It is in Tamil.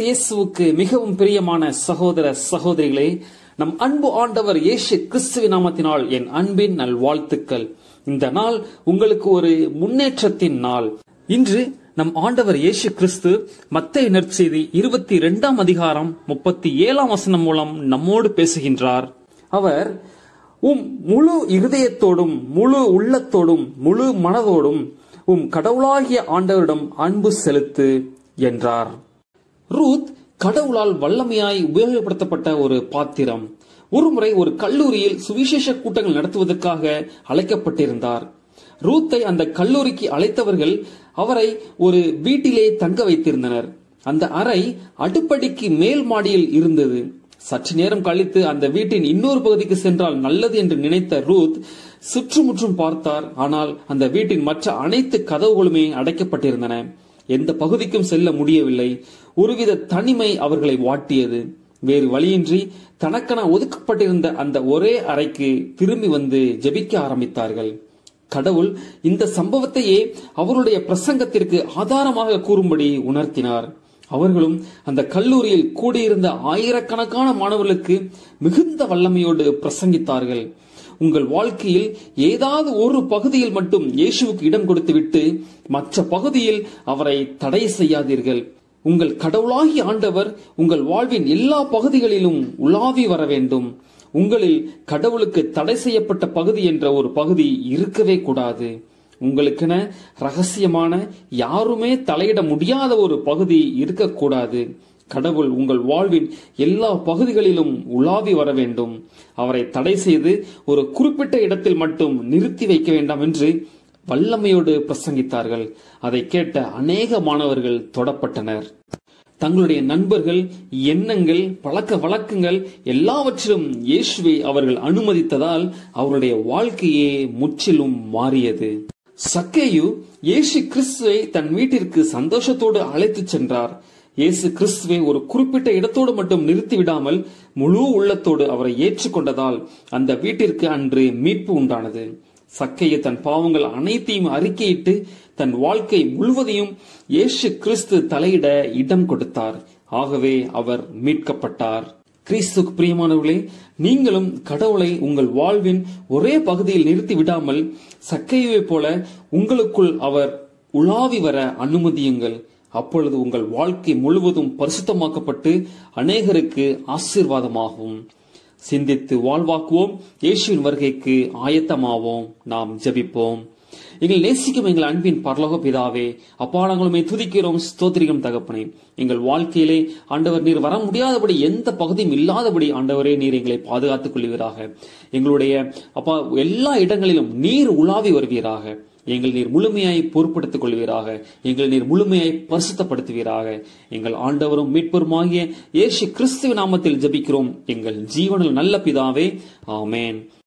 இயேசுவுக்கு மிகவும் பிரியமான சகோதர சகோதரிகளே நம் அன்பு ஆண்டவர் இயேசு கிறிஸ்துவின் நாமத்தினால் என் அன்பின் நல்வாழ்த்துக்கள் இந்த நாள் உங்களுக்கு ஒரு முன்னேற்றத்தின் நாள் இன்று நம் ஆண்டவர் இயேசு கிறிஸ்து மத்திய நற்செய்தி இருபத்தி இரண்டாம் அதிகாரம் முப்பத்தி ஏழாம் வசனம் மூலம் நம்மோடு பேசுகின்றார் அவர் உம் முழு இருதயத்தோடும் முழு உள்ளத்தோடும் முழு மனதோடும் உம் கடவுளாகிய ஆண்டவரிடம் அன்பு செலுத்து என்றார் ரூத் கடவுளால் வல்லமையாய் உபயோகப்படுத்தப்பட்ட ஒரு பாத்திரம் ஒருமுறை ஒரு கல்லூரியில் சுவிசேஷ கூட்டங்கள் நடத்துவதற்காக அழைக்கப்பட்டிருந்தார் ரூத்தை அந்த கல்லூரிக்கு அழைத்தவர்கள் அவரை ஒரு வீட்டிலே தங்க வைத்திருந்தனர் அந்த அறை அடுப்படிக்கு மேல் மாடியில் இருந்தது சற்று நேரம் கழித்து அந்த வீட்டின் இன்னொரு பகுதிக்கு சென்றால் நல்லது என்று நினைத்த ரூத் சுற்றுமுற்றும் பார்த்தார் ஆனால் அந்த வீட்டின் மற்ற அனைத்து கதவுகளுமே அடைக்கப்பட்டிருந்தன எந்த பகுதிக்கும் செல்ல முடியவில்லை ஒருவித தனிமை அவர்களை வாட்டியது வேறு வழியின்றி தனக்கென ஒதுக்கப்பட்டிருந்த அந்த ஒரே அறைக்கு திரும்பி வந்து ஜெபிக்க ஆரம்பித்தார்கள் கடவுள் இந்த சம்பவத்தையே அவருடைய பிரசங்கத்திற்கு ஆதாரமாக கூறும்படி உணர்த்தினார் அவர்களும் அந்த கல்லூரியில் கூடியிருந்த ஆயிரக்கணக்கான மாணவர்களுக்கு மிகுந்த வல்லமையோடு பிரசங்கித்தார்கள் உங்கள் வாழ்க்கையில் ஏதாவது ஒரு பகுதியில் மட்டும் இயேசுவுக்கு இடம் கொடுத்துவிட்டு மற்ற பகுதியில் அவரை தடை செய்யாதீர்கள் உங்கள் கடவுளாகி ஆண்டவர் உங்கள் வாழ்வின் எல்லா பகுதிகளிலும் உலாவி வர வேண்டும் உங்களில் கடவுளுக்கு தடை செய்யப்பட்ட பகுதி என்ற ஒரு பகுதி இருக்கவே கூடாது உங்களுக்கென ரகசியமான யாருமே தலையிட முடியாத ஒரு பகுதி இருக்கக்கூடாது கடவுள் உங்கள் வாழ்வின் எல்லா பகுதிகளிலும் உலாவி வர வேண்டும் அவரை தடை செய்து ஒரு குறிப்பிட்ட இடத்தில் மட்டும் நிறுத்தி வைக்க வேண்டாம் என்று வல்லமையோடு பிரசங்கித்தார்கள் அதை கேட்ட அநேக மாணவர்கள் தொடப்பட்டனர் தங்களுடைய நண்பர்கள் எண்ணங்கள் பழக்க வழக்கங்கள் எல்லாவற்றிலும் இயேசுவை அவர்கள் அனுமதித்ததால் அவருடைய வாழ்க்கையே முற்றிலும் மாறியது சக்கேயு இயேசு கிறிஸ்துவை தன் வீட்டிற்கு சந்தோஷத்தோடு அழைத்துச் சென்றார் இயேசு கிறிஸ்துவை ஒரு குறிப்பிட்ட இடத்தோடு மட்டும் நிறுத்திவிடாமல் முழு உள்ளத்தோடு அவரை ஏற்றுக்கொண்டதால் அந்த வீட்டிற்கு அன்று மீட்பு உண்டானது சக்கைய தன் பாவங்கள் அனைத்தையும் அறிக்கையிட்டு தன் வாழ்க்கை முழுவதையும் இயேசு கிறிஸ்து தலையிட இடம் கொடுத்தார் ஆகவே அவர் மீட்கப்பட்டார் கிறிஸ்துக்கு பிரியமானவர்களே நீங்களும் கடவுளை உங்கள் வாழ்வின் ஒரே பகுதியில் நிறுத்தி விடாமல் சக்கையை போல உங்களுக்குள் அவர் உலாவி வர அனுமதியுங்கள் அப்பொழுது உங்கள் வாழ்க்கை முழுவதும் பரிசுத்தமாக்கப்பட்டு அநேகருக்கு ஆசீர்வாதமாகும் சிந்தித்து வாழ்வாக்குவோம் இயேசுவின் வருகைக்கு ஆயத்தமாவோம் நாம் ஜெபிப்போம் எங்கள் நேசிக்கும் எங்கள் அன்பின் பரலோக பிதாவே அப்பாடங்களுமே துதிக்கிறோம் ஸ்தோத்திரிகம் தகப்பனே எங்கள் வாழ்க்கையிலே ஆண்டவர் நீர் வர முடியாதபடி எந்த பகுதியும் இல்லாதபடி ஆண்டவரே நீர் எங்களை பாதுகாத்துக் கொள்வீராக எங்களுடைய அப்பா எல்லா இடங்களிலும் நீர் உலாவி வருவீராக எங்கள் நீர் முழுமையாய் பொறுப்படுத்திக் கொள்வீராக எங்கள் நீர் முழுமையாய் பரிசுத்தப்படுத்துவீராக எங்கள் ஆண்டவரும் மீட்பருமாகிய இயேசு கிறிஸ்துவ நாமத்தில் ஜபிக்கிறோம் எங்கள் ஜீவனில் நல்ல பிதாவே ஆமேன்